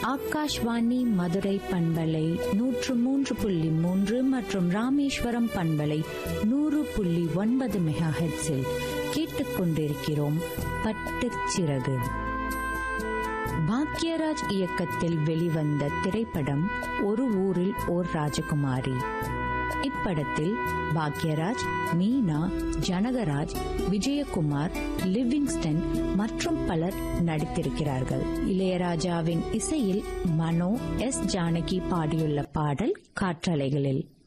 ஆகாஷ்வாணி மதுரை பண்பலை நூற்று மூன்று புள்ளி மூன்று மற்றும் ராமேஸ்வரம் பண்பலை நூறு புள்ளி ஒன்பது மெகா ஹெட்ஸில் கேட்டுக்கொண்டிருக்கிறோம் பட்டுச் சிறகு பாக்யராஜ் இயக்கத்தில் வெளிவந்த திரைப்படம் ஒரு ஊரில் ஓர் ராஜகுமாரி இப்படத்தில் பாக்யராஜ் மீனா ஜனகராஜ் விஜயகுமார் லிவிங்ஸ்டன் மற்றும் பலர் நடித்திருக்கிறார்கள் இளையராஜாவின் இசையில் மனோ எஸ் ஜானகி பாடியுள்ள பாடல் காற்றலைகளில்